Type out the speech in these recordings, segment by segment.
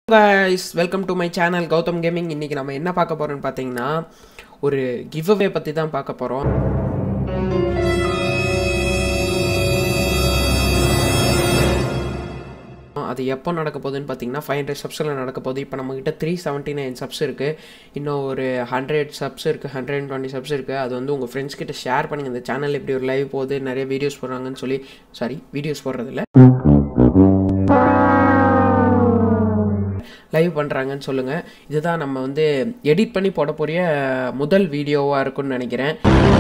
guys welcome to my channel Gautham gaming இன்றைக்கி நம்ம என்ன பார்க்க போகிறோம்னு பார்த்தீங்கன்னா ஒரு கிவ் அவே பற்றி தான் பார்க்க போகிறோம் அது எப்போ நடக்க போகுதுன்னு பார்த்தீங்கன்னா ஃபைவ் ஹண்ட்ரட் சப்ஸில் நடக்க போகுது இப்போ நம்மக்கிட்ட த்ரீ செவன்ட்டி நைன் சப்ஸ் இருக்குது இன்னும் ஒரு ஹண்ட்ரட் சப்ஸ் இருக்குது ஹண்ட்ரட் அண்ட் டுவெண்ட்டி சப்ஸ் இருக்குது அது வந்து உங்கள் ஃப்ரெண்ட்ஸ் கிட்ட ஷேர் பண்ணுங்கள் இந்த சேனல் இப்படி ஒரு லைவ் போகுது நிறைய வீடியோஸ் போடுறாங்கன்னு சொல்லி சாரி வீடியோஸ் போடுறதில்ல லைவ் பண்ணுறாங்கன்னு சொல்லுங்கள் இதுதான் நம்ம வந்து எடிட் பண்ணி போட போகிற முதல் வீடியோவாக இருக்கும்னு நினைக்கிறேன்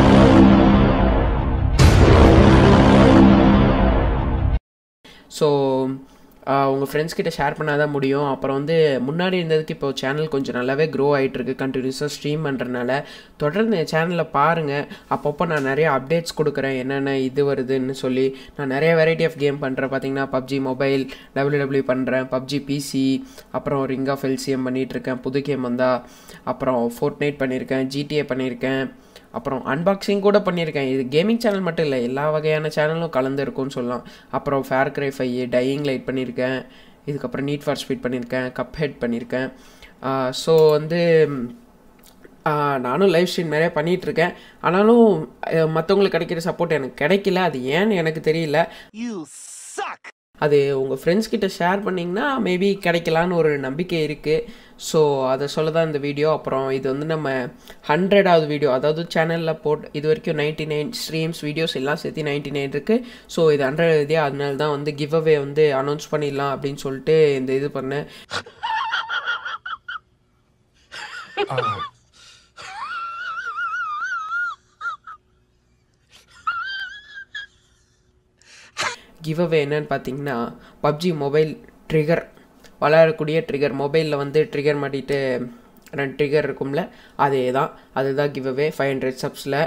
ஸோ உங்கள் ஃப்ரெண்ட்ஸ் கிட்ட ஷேர் பண்ணால் தான் முடியும் அப்புறம் வந்து முன்னாடி இருந்ததுக்கு இப்போ சேனல் கொஞ்சம் நல்லாவே க்ரோ ஆகிட்டுருக்கு கண்டினியூஸாக ஸ்ட்ரீம் பண்ணுறதுனால தொடர்ந்து என் சேனலில் பாருங்கள் அப்பப்போ நான் நிறைய அப்டேட்ஸ் கொடுக்குறேன் என்னென்ன இது வருதுன்னு சொல்லி நான் நிறைய வெரைட்டி ஆஃப் கேம் பண்ணுறேன் பார்த்தீங்கன்னா பப்ஜி மொபைல் டபிள்யூ டபிள்யூ பண்ணுறேன் பப்ஜி பிசி அப்புறம் ரிங் ஆஃப் எல்சிஎம் பண்ணிகிட்ருக்கேன் புது கேம் வந்தால் அப்புறம் ஃபோர்ட் நைட் பண்ணியிருக்கேன் ஜிடிஏ பண்ணியிருக்கேன் அப்புறம் அன்பாக்சிங் கூட பண்ணியிருக்கேன் இது கேமிங் சேனல் மட்டும் இல்லை எல்லா வகையான சேனலும் கலந்து இருக்கும்னு சொல்லலாம் அப்புறம் Far Cry Five Dying Light பண்ணியிருக்கேன் இதுக்கப்புறம் நீட் ஃபார் ஸ்பீட் பண்ணியிருக்கேன் கப் ஹெட் பண்ணியிருக்கேன் ஸோ வந்து நானும் லைவ் ஸ்ட்ரீம் நிறைய பண்ணிகிட்ருக்கேன் ஆனாலும் மற்றவங்களுக்கு கிடைக்கிற சப்போர்ட் எனக்கு கிடைக்கல அது ஏன்னு எனக்கு தெரியல அது உங்கள் ஃப்ரெண்ட்ஸ் கிட்ட ஷேர் பண்ணிங்கன்னா மேபி கிடைக்கலான்னு ஒரு நம்பிக்கை இருக்குது ஸோ அதை சொல்ல தான் இந்த வீடியோ அப்புறம் இது வந்து நம்ம ஹண்ட்ரடாவது வீடியோ அதாவது சேனலில் போட் இது வரைக்கும் நைன்ட்டி நைன் ஸ்ட்ரீம்ஸ் வீடியோஸ் எல்லாம் சேர்த்து நைன்ட்டி நைன் இருக்குது ஸோ இது ஹண்ட்ரட் இதே அதனால தான் வந்து கிவ் அவே வந்து அனௌன்ஸ் பண்ணிடலாம் அப்படின்னு சொல்லிட்டு இந்த இது பண்ணேன் கிவ் அவே என்னன்னு பார்த்தீங்கன்னா பப்ஜி மொபைல் ட்ரிகர் வளரக்கூடிய ட்ரிகர் மொபைலில் வந்து ட்ரிகர் மாட்டிட்டு ரெண்டு ட்ரிகர் இருக்கும்ல அதே தான் அதுதான் கிவ் அவே ஃபைவ் ஹண்ட்ரட் சப்ஸில்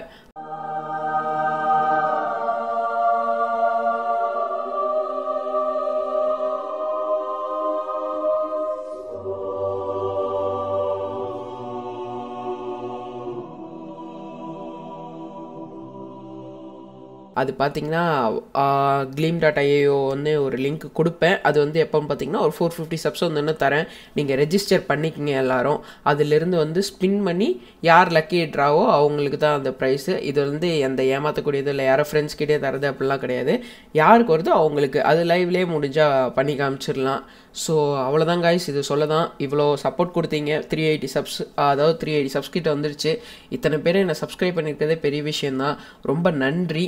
அது பார்த்தீங்கன்னா க்ளீம் டாட் ஐஏஓ வந்து ஒரு லிங்க் கொடுப்பேன் அது வந்து எப்போன்னு பார்த்தீங்கன்னா ஒரு ஃபோர் ஃபிஃப்டி சப்ஸ் வந்து தரேன் நீங்கள் ரெஜிஸ்டர் பண்ணிக்கிங்க எல்லாரும் அதிலிருந்து வந்து ஸ்பின் பண்ணி யார் லக்கி ட்ராவோ அவங்களுக்கு தான் அந்த ப்ரைஸு இது வந்து எந்த ஏமாற்றக்கூடியது இல்லை யாரோ ஃப்ரெண்ட்ஸ் கிட்டே தரது அப்படிலாம் கிடையாது யாருக்கு வருதோ அவங்களுக்கு அது லைவ்லேயே முடிஞ்சால் பண்ணி காமிச்சிடலாம் ஸோ அவ்வளோதான் காய்ஸ் இது சொல்ல தான் இவ்வளோ சப்போர்ட் கொடுத்தீங்க த்ரீ எயிட்டி சப்ஸ் அதாவது த்ரீ எயிட்டி சப்ஸ் கிட்ட வந்துருச்சு இத்தனை பேர் என்னை சப்ஸ்கிரைப் பண்ணியிருக்கிறதே பெரிய விஷயந்தான் ரொம்ப நன்றி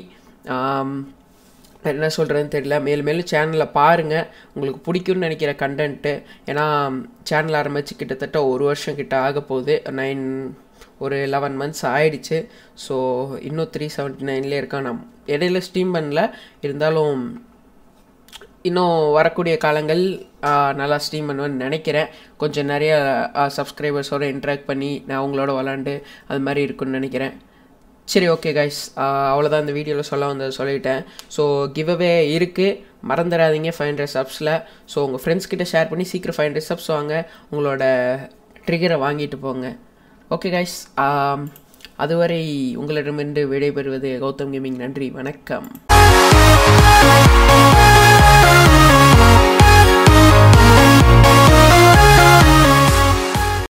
என்ன சொல்கிறதுன்னு தெரியல மேலும் மேலும் சேனலில் பாருங்கள் உங்களுக்கு பிடிக்கும்னு நினைக்கிற கண்டென்ட்டு ஏன்னா சேனல் ஆரம்பித்து கிட்டத்தட்ட ஒரு வருஷம் கிட்ட ஆக போகுது நைன் ஒரு லெவன் மந்த்ஸ் ஆயிடுச்சு ஸோ இன்னும் த்ரீ செவன்ட்டி நைன்லேயே இருக்கான் நான் இடையில ஸ்டீம் பண்ணல இருந்தாலும் இன்னும் வரக்கூடிய காலங்கள் நல்லா ஸ்ட்ரீம் பண்ணுவேன்னு நினைக்கிறேன் கொஞ்சம் நிறைய சப்ஸ்கிரைபர்ஸோடு இன்ட்ராக்ட் பண்ணி நான் அவங்களோட விளாண்டு அது மாதிரி இருக்குன்னு நினைக்கிறேன் சரி ஓகே கைஸ் அவ்வளோதான் இந்த வீடியோவில் சொல்ல வந்தது சொல்லிட்டேன் ஸோ கிவ் அவே இருக்குது மறந்துடாதீங்க ஃபைவ் ஹண்ட்ரட் சப்ஸில் ஸோ உங்கள் ஃப்ரெண்ட்ஸ் கிட்ட ஷேர் பண்ணி சீக்கிரம் ஃபைவ் ஹண்ட்ரட் சப்ஸ் வாங்க உங்களோட ட்ரிகரை வாங்கிட்டு போங்க ஓகே கைஸ் அதுவரை உங்களிடமிருந்து விடைபெறுவது கௌதம் கேமிங் நன்றி வணக்கம்